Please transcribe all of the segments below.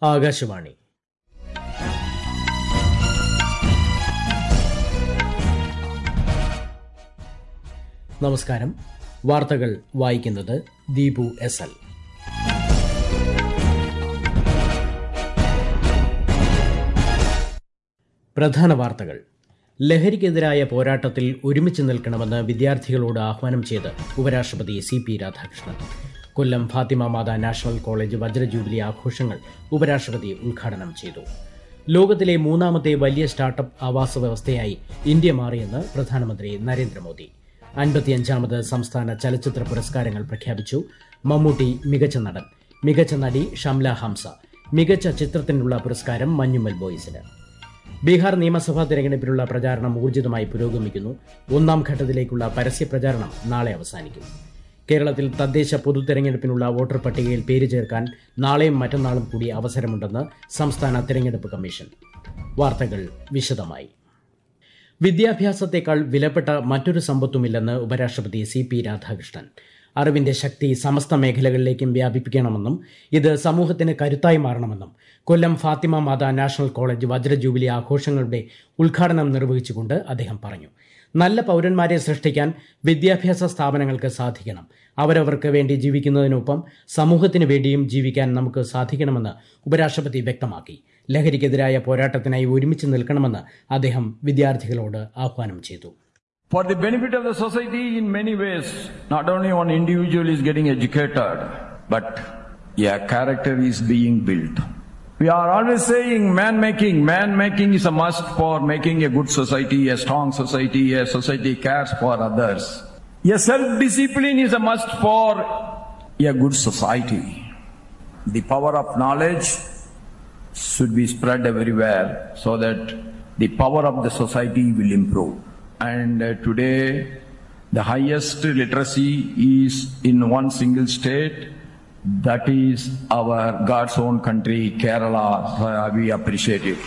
ആകാശവാണി നമസ്കാരം വാർത്തകൾ വായിക്കുന്നത് ദീപു എസ് എൽ പ്രധാന വാർത്തകൾ ലഹരിക്കെതിരായ പോരാട്ടത്തിൽ ഒരുമിച്ച് നിൽക്കണമെന്ന് വിദ്യാർത്ഥികളോട് ആഹ്വാനം ചെയ്ത് ഉപരാഷ്ട്രപതി C P Radhakrishnan Kollam Fathima Matha national college വജ്രജൂബിലി ആഘോഷങ്ങൾ ഉപരാഷ്ട്രപതി ഉദ്ഘാടനം ചെയ്തു ലോകത്തിലെ മൂന്നാമത്തെ വലിയ സ്റ്റാർട്ടപ്പ് ആവാസ വ്യവസ്ഥയായി ഇന്ത്യ മാറിയെന്ന് പ്രധാനമന്ത്രി നരേന്ദ്രമോദി അൻപത്തിയഞ്ചാമത് സംസ്ഥാന ചലച്ചിത്ര പുരസ്കാരങ്ങൾ പ്രഖ്യാപിച്ചു മമ്മൂട്ടി മികച്ച നടൻ മികച്ച നടി ഷംല ഹംസ മികച്ച ചിത്രത്തിനുള്ള പുരസ്കാരം മഞ്ഞുമൽ ബോയ്സിന് ബീഹാർ നിയമസഭാ തെരഞ്ഞെടുപ്പിനുള്ള പ്രചാരണം ഊർജിതമായി പുരോഗമിക്കുന്നു ഒന്നാം ഘട്ടത്തിലേക്കുള്ള പരസ്യ പ്രചാരണം നാളെ അവസാനിക്കും കേരളത്തിൽ തദ്ദേശ പൊതു തെരഞ്ഞെടുപ്പിനുള്ള വോട്ടർ പട്ടികയിൽ പേര് ചേർക്കാൻ നാളെയും മറ്റന്നാളും കൂടി അവസരമുണ്ടെന്ന് സംസ്ഥാന തെരഞ്ഞെടുപ്പ് കമ്മീഷൻ വാർത്തകൾ വിശദമായി വിദ്യാഭ്യാസത്തെക്കാൾ വിലപ്പെട്ട മറ്റൊരു സമ്പത്തുമില്ലെന്ന് ഉപരാഷ്ട്രപതി സി പി രാധാകൃഷ്ണൻ അറിവിന്റെ ശക്തി സമസ്ത മേഖലകളിലേക്കും വ്യാപിപ്പിക്കണമെന്നും ഇത് സമൂഹത്തിന് കരുത്തായി മാറണമെന്നും കൊല്ലം ഫാത്തിമ മാതാ നാഷണൽ കോളേജ് വജ്രജൂബിലി ആഘോഷങ്ങളുടെ ഉദ്ഘാടനം നിർവഹിച്ചുകൊണ്ട് അദ്ദേഹം പറഞ്ഞു നല്ല പൌരന്മാരെ സൃഷ്ടിക്കാൻ വിദ്യാഭ്യാസ സ്ഥാപനങ്ങൾക്ക് സാധിക്കണം അവരവർക്ക് വേണ്ടി ജീവിക്കുന്നതിനൊപ്പം സമൂഹത്തിന് വേണ്ടിയും ജീവിക്കാൻ നമുക്ക് സാധിക്കണമെന്ന് ഉപരാഷ്ട്രപതി വ്യക്തമാക്കി ലഹരിക്കെതിരായ പോരാട്ടത്തിനായി ഒരുമിച്ച് നിൽക്കണമെന്ന് അദ്ദേഹം വിദ്യാർത്ഥികളോട് ആഹ്വാനം ചെയ്തു For the benefit of the society in many ways, not only one individual is getting educated, but a character is being built. We are always saying man making. Man making is a must for making a good society, a strong society, a society cares for others. A self discipline is a must for a good society. The power of knowledge should be spread everywhere so that the power of the society will improve. And uh, today, the highest literacy is in one single state. That is our God's own country, Kerala. Uh, we appreciate it.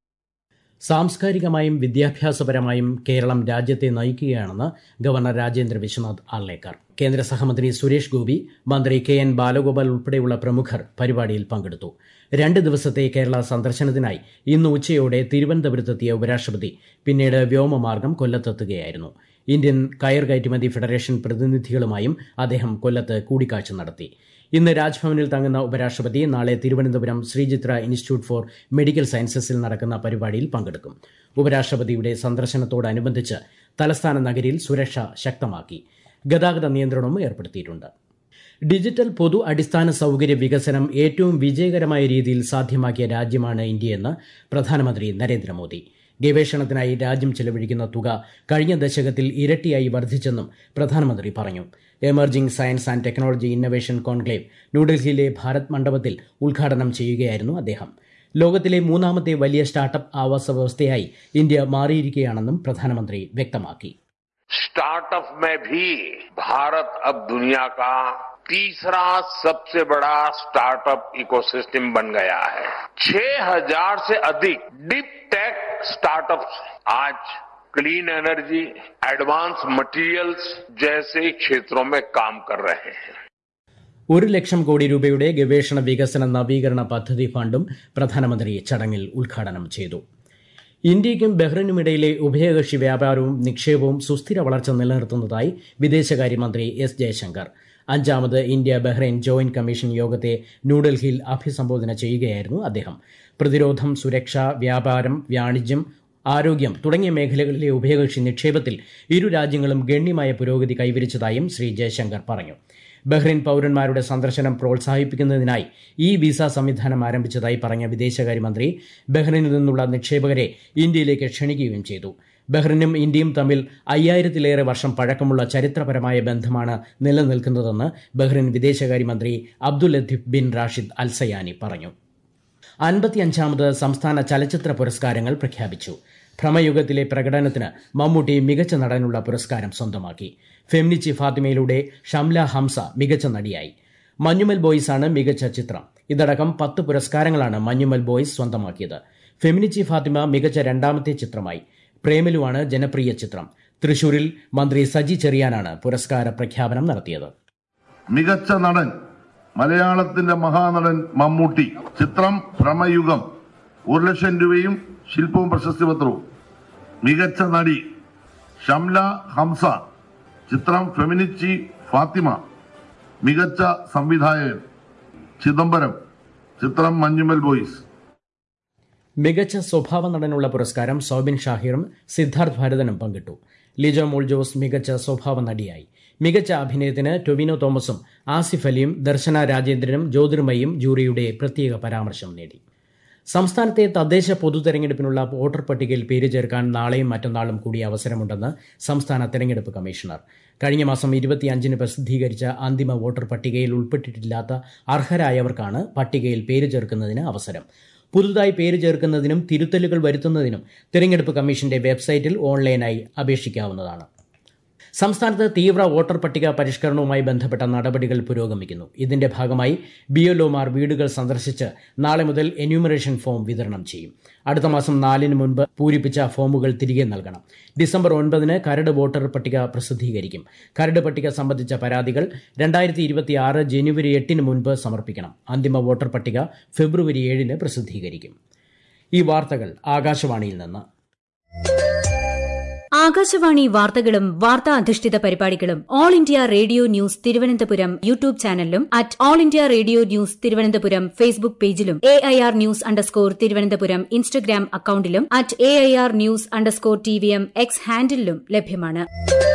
സാംസ്കാരികമായും വിദ്യാഭ്യാസപരമായും കേരളം രാജ്യത്തെ നയിക്കുകയാണെന്ന് governor Rajendra Vishwanath Arlekar കേന്ദ്ര സഹമന്ത്രി സുരേഷ് ഗോപി മന്ത്രി K N Balagopal ഉൾപ്പെടെയുള്ള പ്രമുഖർ പരിപാടിയിൽ പങ്കെടുത്തു രണ്ട് ദിവസത്തെ കേരള സന്ദർശനത്തിനായി ഇന്ന് ഉച്ചയോടെ തിരുവനന്തപുരത്തെത്തിയ ഉപരാഷ്ട്രപതി പിന്നീട് വ്യോമമാർഗം കൊല്ലത്തെത്തുകയായിരുന്നു ഇന്ത്യൻ കയർ കയറ്റുമതി ഫെഡറേഷൻ പ്രതിനിധികളുമായും അദ്ദേഹം കൊല്ലത്ത് കൂടിക്കാഴ്ച നടത്തി ഇന്ന് രാജ്ഭവനിൽ തങ്ങുന്ന ഉപരാഷ്ട്രപതി നാളെ Thiruvananthapuram Sree Chitra institute for medical സയൻസസിൽ നടക്കുന്ന പരിപാടിയിൽ പങ്കെടുക്കും ഉപരാഷ്ട്രപതിയുടെ സന്ദർശനത്തോടനുബന്ധിച്ച് തലസ്ഥാന നഗരിയിൽ സുരക്ഷ ശക്തമാക്കി ഗതാഗത നിയന്ത്രണവും ഏർപ്പെടുത്തിയിട്ടുണ്ട് ഡിജിറ്റൽ പൊതു അടിസ്ഥാന സൌകര്യ വികസനം ഏറ്റവും വിജയകരമായ രീതിയിൽ സാധ്യമാക്കിയ രാജ്യമാണ് ഇന്ത്യയെന്ന് പ്രധാനമന്ത്രി നരേന്ദ്രമോദി ഗവേഷണത്തിനായി രാജ്യം ചെലവഴിക്കുന്ന തുക കഴിഞ്ഞ ദശകത്തിൽ ഇരട്ടിയായി വർദ്ധിച്ചെന്നും പ്രധാനമന്ത്രി പറഞ്ഞു emerging science and technology innovation conclave ന്യൂഡൽഹിയിലെ ഭാരത് മണ്ഡപത്തിൽ ഉദ്ഘാടനം ചെയ്യുകയായിരുന്നു അദ്ദേഹം ലോകത്തിലെ മൂന്നാമത്തെ വലിയ സ്റ്റാർട്ടപ്പ് ആവാസ വ്യവസ്ഥയായി ഇന്ത്യ മാറിയിരിക്കുകയാണെന്നും പ്രധാനമന്ത്രി വ്യക്തമാക്കി स्टार्टअप में भी भारत अब दुनिया का तीसरा सबसे बड़ा स्टार्टअप इकोसिस्टम बन गया है 6000 से अधिक डीप टेक स्टार्टअप्स आज क्लीन एनर्जी एडवांस मटेरियल्स जैसे क्षेत्रों में काम कर रहे हैं ഒരു ലക്ഷം കോടി രൂപയുടെ ഗവേഷണ വികസന നവീകരണ പദ്ധതി ഫണ്ടും പ്രധാനമന്ത്രി ചടങ്ങിൽ ഉദ്ഘാടനം ചെയ്തു ഇന്ത്യയ്ക്കും ബഹ്റിനുമിടയിലെ ഉഭയകക്ഷി വ്യാപാരവും നിക്ഷേപവും സുസ്ഥിര വളർച്ച നിലനിർത്തുന്നതായി വിദേശകാര്യമന്ത്രി എസ് ജയശങ്കർ അഞ്ചാമത് ഇന്ത്യ ബഹ്റൈൻ ജോയിന്റ് കമ്മീഷൻ യോഗത്തെ ന്യൂഡൽഹിയിൽ അഭിസംബോധന ചെയ്യുകയായിരുന്നു അദ്ദേഹം പ്രതിരോധം സുരക്ഷ വ്യാപാരം വാണിജ്യം ആരോഗ്യം തുടങ്ങിയ മേഖലകളിലെ ഉഭയകക്ഷി നിക്ഷേപത്തിൽ ഇരു രാജ്യങ്ങളും ഗണ്യമായ പുരോഗതി കൈവരിച്ചതായും ശ്രീ ജയശങ്കർ പറഞ്ഞു ബഹ്റിൻ പൌരന്മാരുടെ സന്ദർശനം പ്രോത്സാഹിപ്പിക്കുന്നതിനായി ഈ വിസ സംവിധാനം ആരംഭിച്ചതായി പറഞ്ഞ വിദേശകാര്യമന്ത്രി ബഹ്റിനിൽ നിന്നുള്ള നിക്ഷേപകരെ ഇന്ത്യയിലേക്ക് ക്ഷണിക്കുകയും ചെയ്തു ബഹ്റിനും ഇന്ത്യയും തമ്മിൽ അയ്യായിരത്തിലേറെ വർഷം പഴക്കമുള്ള ചരിത്രപരമായ ബന്ധമാണ് നിലനിൽക്കുന്നതെന്ന് ബഹ്റിൻ വിദേശകാര്യമന്ത്രി Abdul Latif bin Rashid Al Zayani പറഞ്ഞു അൻപത്തിയഞ്ചാമത് സംസ്ഥാന ചലച്ചിത്ര പുരസ്കാരങ്ങൾ പ്രഖ്യാപിച്ചു ഭ്രമയുഗത്തിലെ പ്രകടനത്തിന് മമ്മൂട്ടി മികച്ച നടനുള്ള പുരസ്കാരം സ്വന്തമാക്കി ഫെമിനിച്ചി ഫാത്തിമയിലൂടെ ഷംല ഹംസ മികച്ച നടിയായി മഞ്ഞുമൽ ബോയ്സ് ആണ് മികച്ച ചിത്രം ഇതടക്കം പത്ത് പുരസ്കാരങ്ങളാണ് മഞ്ഞുമൽ ബോയ്സ് സ്വന്തമാക്കിയത് ഫെമിനിച്ചി ഫാത്തിമ മികച്ച രണ്ടാമത്തെ ചിത്രമായി പ്രേമലുവാണ് ജനപ്രിയ ചിത്രം തൃശൂരിൽ മന്ത്രി സജി ചെറിയാനാണ് പുരസ്കാര പ്രഖ്യാപനം നടത്തിയത് മികച്ച നടൻ മലയാളത്തിന്റെ മഹാനടൻ മമ്മൂട്ടി ചിത്രം ഭ്രമയുഗം ഒരു ലക്ഷം രൂപയും ശില്പവും പ്രശസ്തി പത്രവും മികച്ച നടി ഷംല ഹംസ ചിത്രം ഫെമിനിച്ചി ഫാത്തിമ മികച്ച സംവിധായകൻ ചിദംബരം ചിത്രം മഞ്ഞുമൽ ബോയ്സ് മികച്ച സ്വഭാവ നടനുള്ള പുരസ്കാരം സൗബിൻ ഷാഹിറും സിദ്ധാർത്ഥ് ഭരതനും പങ്കിട്ടു ലിജോ മോൾ ജോസ് മികച്ച സ്വഭാവ നടിയായി മികച്ച അഭിനയത്തിന് ടൊവിനോ തോമസും ആസിഫ് അലിയും ദർശന രാജേന്ദ്രനും ജ്യോതിർമയും ജൂറിയുടെ പ്രത്യേക പരാമർശം നേടി സംസ്ഥാനത്തെ തദ്ദേശ പൊതുതെരഞ്ഞെടുപ്പിനുള്ള വോട്ടർ പട്ടികയിൽ പേര് ചേർക്കാൻ നാളെയും മറ്റന്നാളും കൂടി അവസരമുണ്ടെന്ന് സംസ്ഥാന തെരഞ്ഞെടുപ്പ് കമ്മീഷണർ കഴിഞ്ഞ മാസം ഇരുപത്തിയഞ്ചിന് പ്രസിദ്ധീകരിച്ച അന്തിമ വോട്ടർ പട്ടികയിൽ ഉൾപ്പെട്ടിട്ടില്ലാത്ത അർഹരായവർക്കാണ് പട്ടികയിൽ പേര് ചേർക്കുന്നതിന് അവസരം പുതുതായി പേര് ചേർക്കുന്നതിനും തിരുത്തലുകൾ വരുത്തുന്നതിനും തെരഞ്ഞെടുപ്പ് കമ്മീഷന്റെ വെബ്സൈറ്റിൽ ഓൺലൈനായി അപേക്ഷിക്കാവുന്നതാണ് സംസ്ഥാനത്ത് തീവ്ര വോട്ടർ പട്ടിക പരിഷ്കരണവുമായി ബന്ധപ്പെട്ട നടപടികൾ പുരോഗമിക്കുന്നു ഇതിന്റെ ഭാഗമായി ബിഎൽഒമാർ വീടുകൾ സന്ദർശിച്ച് നാളെ മുതൽ എന്യൂമറേഷൻ ഫോം വിതരണം ചെയ്യും അടുത്ത മാസം നാലിന് മുൻപ് പൂരിപ്പിച്ച ഫോമുകൾ തിരികെ നൽകണം ഡിസംബർ ഒൻപതിന് കരട് വോട്ടർ പട്ടിക പ്രസിദ്ധീകരിക്കും കരട് പട്ടിക സംബന്ധിച്ച പരാതികൾ രണ്ടായിരത്തി ഇരുപത്തിയാറ് ജനുവരി എട്ടിന് മുൻപ് സമർപ്പിക്കണം അന്തിമ വോട്ടർ പട്ടിക ഫെബ്രുവരി ഏഴിന് പ്രസിദ്ധീകരിക്കും ഈ വാർത്തകൾ ആകാശവാണിയിൽ നിന്ന് ആകാശവാണി വാർത്തകളും വാർത്താ അധിഷ്ഠിത പരിപാടികളും All India Radio News Thiruvananthapuram YouTube ചാനലിലും at All India Radio News Thiruvananthapuram Facebook പേജിലും A I R news underscore Thiruvananthapuram Instagram അക്കൌണ്ടിലും at A I R news underscore T V M X ഹാൻഡിലും ലഭ്യമാണ്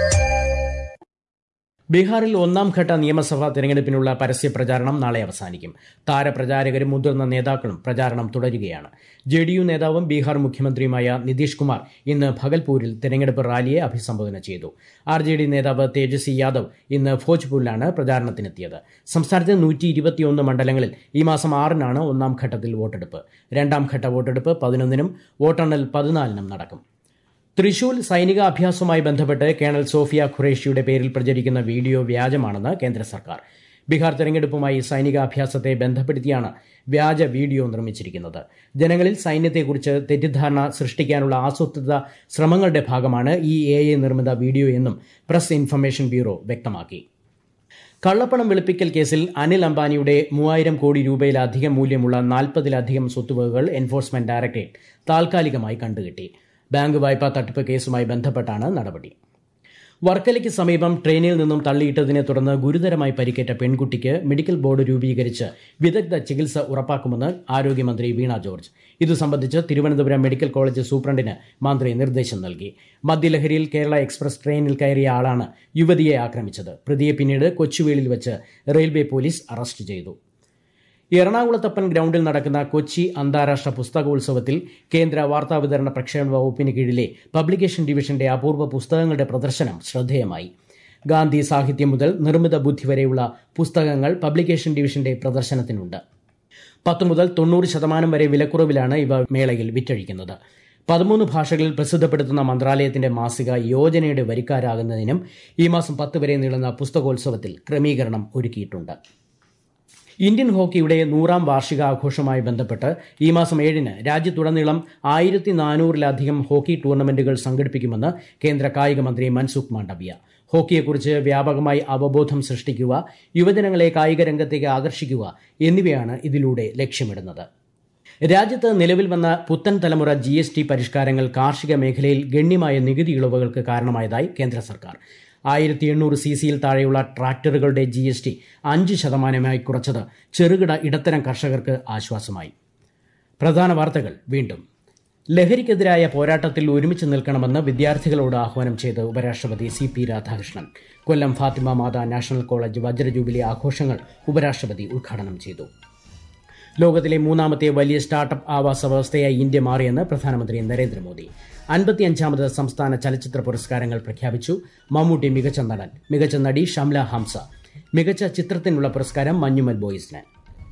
ബീഹാറിൽ ഒന്നാം ഘട്ട നിയമസഭാ തെരഞ്ഞെടുപ്പിനുള്ള പരസ്യ പ്രചാരണം നാളെ അവസാനിക്കും താരപ്രചാരകരും മുതിർന്ന നേതാക്കളും പ്രചാരണം തുടരുകയാണ് ജെ ഡി യു നേതാവും ബീഹാർ മുഖ്യമന്ത്രിയുമായ നിതീഷ് കുമാർ ഇന്ന് ഭഗൽപൂരിൽ തെരഞ്ഞെടുപ്പ് റാലിയെ അഭിസംബോധന ചെയ്തു ആർ ജെ ഡി നേതാവ് തേജസ്വി യാദവ് ഇന്ന് ഭോജ്പൂരിലാണ് പ്രചാരണത്തിനെത്തിയത് സംസ്ഥാനത്തെ നൂറ്റി ഇരുപത്തിയൊന്ന് മണ്ഡലങ്ങളിൽ ഈ മാസം ആറിനാണ് ഒന്നാം ഘട്ടത്തിൽ വോട്ടെടുപ്പ് രണ്ടാം ഘട്ട വോട്ടെടുപ്പ് പതിനൊന്നിനും വോട്ടെണ്ണൽ പതിനാലിനും നടക്കും തൃശൂൽ സൈനിക അഭ്യാസവുമായി ബന്ധപ്പെട്ട് കേണൽ സോഫിയ ഖുറേഷിയുടെ പേരിൽ പ്രചരിക്കുന്ന വീഡിയോ വ്യാജമാണെന്ന് കേന്ദ്ര സർക്കാർ ബീഹാർ തെരഞ്ഞെടുപ്പുമായി സൈനികാഭ്യാസത്തെ ബന്ധപ്പെടുത്തിയാണ് വ്യാജ വീഡിയോ നിർമ്മിച്ചിരിക്കുന്നത് ജനങ്ങളിൽ സൈന്യത്തെക്കുറിച്ച് തെറ്റിദ്ധാരണ സൃഷ്ടിക്കാനുള്ള ആസൂത്രിത ശ്രമങ്ങളുടെ ഭാഗമാണ് ഈ എ നിർമ്മിത വീഡിയോ എന്നും പ്രസ് ഇൻഫർമേഷൻ ബ്യൂറോ വ്യക്തമാക്കി കള്ളപ്പണം വെളുപ്പിക്കൽ കേസിൽ അനിൽ അംബാനിയുടെ മൂവായിരം കോടി രൂപയിലധികം മൂല്യമുള്ള നാൽപ്പതിലധികം സ്വത്തുവകകൾ എൻഫോഴ്സ്മെന്റ് ഡയറക്ടറേറ്റ് താൽക്കാലികമായി കണ്ടുകെട്ടി ബാങ്ക് വായ്പാ തട്ടിപ്പ് കേസുമായി ബന്ധപ്പെട്ടാണ് നടപടി വർക്കലയ്ക്ക് സമീപം ട്രെയിനിൽ നിന്നും തള്ളിയിട്ടതിനെ തുടർന്ന് ഗുരുതരമായി പരിക്കേറ്റ പെൺകുട്ടിക്ക് മെഡിക്കൽ ബോർഡ് രൂപീകരിച്ച് വിദഗ്ധ ചികിത്സ ഉറപ്പാക്കുമെന്ന് ആരോഗ്യമന്ത്രി വീണ ജോർജ് ഇതു സംബന്ധിച്ച് തിരുവനന്തപുരം മെഡിക്കൽ കോളേജ് സൂപ്രണ്ടിന് മന്ത്രി നിർദ്ദേശം നൽകി മദ്യലഹരിയിൽ കേരള എക്സ്പ്രസ് ട്രെയിനിൽ കയറിയ ആളാണ് യുവതിയെ ആക്രമിച്ചത് പ്രതിയെ പിന്നീട് കൊച്ചുവേളിൽ വെച്ച് റെയിൽവേ പോലീസ് അറസ്റ്റ് ചെയ്തു എറണാകുളത്തപ്പൻ ഗ്രൌണ്ടിൽ നടക്കുന്ന കൊച്ചി അന്താരാഷ്ട്ര പുസ്തകോത്സവത്തിൽ കേന്ദ്ര വാർത്താവിതരണ പ്രക്ഷേപണ വകുപ്പിന് കീഴിലെ പബ്ലിക്കേഷൻ ഡിവിഷന്റെ അപൂർവ പുസ്തകങ്ങളുടെ പ്രദർശനം ശ്രദ്ധേയമായി ഗാന്ധി സാഹിത്യം മുതൽ നിർമ്മിത ബുദ്ധി വരെയുള്ള പുസ്തകങ്ങൾ പബ്ലിക്കേഷൻ ഡിവിഷന്റെ പ്രദർശനത്തിനുണ്ട് പത്ത് മുതൽ തൊണ്ണൂറ് ശതമാനം വരെ വിലക്കുറവിലാണ് ഇവ മേളയിൽ വിറ്റഴിക്കുന്നത് പതിമൂന്ന് ഭാഷകളിൽ പ്രസിദ്ധപ്പെടുത്തുന്ന മന്ത്രാലയത്തിന്റെ മാസിക യോജനയുടെ വരിക്കാരാകുന്നതിനും ഈ മാസം പത്ത് വരെ നീളുന്ന പുസ്തകോത്സവത്തിൽ ക്രമീകരണം ഒരുക്കിയിട്ടുണ്ട് ഇന്ത്യൻ ഹോക്കിയുടെ നൂറാം വാർഷികാഘോഷവുമായി ബന്ധപ്പെട്ട് ഈ മാസം ഏഴിന് രാജ്യത്തുടനീളം ആയിരത്തി നാനൂറിലധികം ഹോക്കി ടൂർണമെന്റുകൾ സംഘടിപ്പിക്കുമെന്ന് കേന്ദ്ര കായിക മന്ത്രി മൻസുഖ് മാണ്ഡവ്യ ഹോക്കിയെക്കുറിച്ച് വ്യാപകമായി അവബോധം സൃഷ്ടിക്കുക യുവജനങ്ങളെ കായിക രംഗത്തേക്ക് ആകർഷിക്കുക എന്നിവയാണ് ഇതിലൂടെ ലക്ഷ്യമിടുന്നത് രാജ്യത്ത് നിലവിൽ വന്ന പുത്തൻ തലമുറ ജി എസ് ടി പരിഷ്കാരങ്ങൾ കാർഷിക മേഖലയിൽ ഗണ്യമായ നികുതി ഇളവുകൾക്ക് കാരണമായതായി കേന്ദ്ര സർക്കാർ ആയിരത്തി എണ്ണൂറ് സി സിയിൽ താഴെയുള്ള ട്രാക്ടറുകളുടെ ജി എസ് ടി അഞ്ച് ശതമാനമായി കുറച്ചത് ചെറുകിട ഇടത്തരം കർഷകർക്ക് ആശ്വാസമായി പ്രധാന വാർത്തകൾ വീണ്ടും ലഹരിക്കെതിരായ പോരാട്ടത്തിൽ ഒരുമിച്ച് നിൽക്കണമെന്ന് വിദ്യാർത്ഥികളോട് ആഹ്വാനം ചെയ്ത് ഉപരാഷ്ട്രപതി C P Radhakrishnan Kollam Fathima Matha national college വജ്രജൂബിലി ആഘോഷങ്ങൾ ഉപരാഷ്ട്രപതി ഉദ്ഘാടനം ചെയ്തു ലോകത്തിലെ മൂന്നാമത്തെ വലിയ സ്റ്റാർട്ടപ്പ് ആവാസ വ്യവസ്ഥയായി ഇന്ത്യ മാറിയെന്ന് പ്രധാനമന്ത്രി നരേന്ദ്രമോദി അൻപത്തിയഞ്ചാമത് സംസ്ഥാന ചലച്ചിത്ര പുരസ്കാരങ്ങൾ പ്രഖ്യാപിച്ചു മമ്മൂട്ടി മികച്ച നടൻ മികച്ച നടി ഷംല ഹംസ മികച്ച ചിത്രത്തിനുള്ള പുരസ്കാരം മഞ്ഞുമൽ ബോയ്സിന്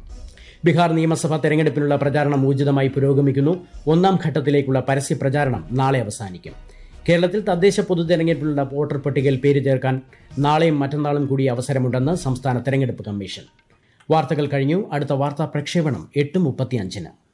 ബീഹാർ നിയമസഭാ തെരഞ്ഞെടുപ്പിനുള്ള പ്രചാരണം ഊർജിതമായി പുരോഗമിക്കുന്നു ഒന്നാം ഘട്ടത്തിലേക്കുള്ള പരസ്യ പ്രചാരണം നാളെ അവസാനിക്കും കേരളത്തിൽ തദ്ദേശ പൊതുതെരഞ്ഞെടുപ്പിലുള്ള വോട്ടർ പട്ടികയിൽ പേര് ചേർക്കാൻ നാളെയും മറ്റന്നാളും കൂടി അവസരമുണ്ടെന്ന് സംസ്ഥാന തെരഞ്ഞെടുപ്പ് കമ്മീഷൻ വാർത്തകൾ കഴിഞ്ഞു അടുത്ത വാർത്താ പ്രക്ഷേപണം എട്ട് മുപ്പത്തിയഞ്ചിന്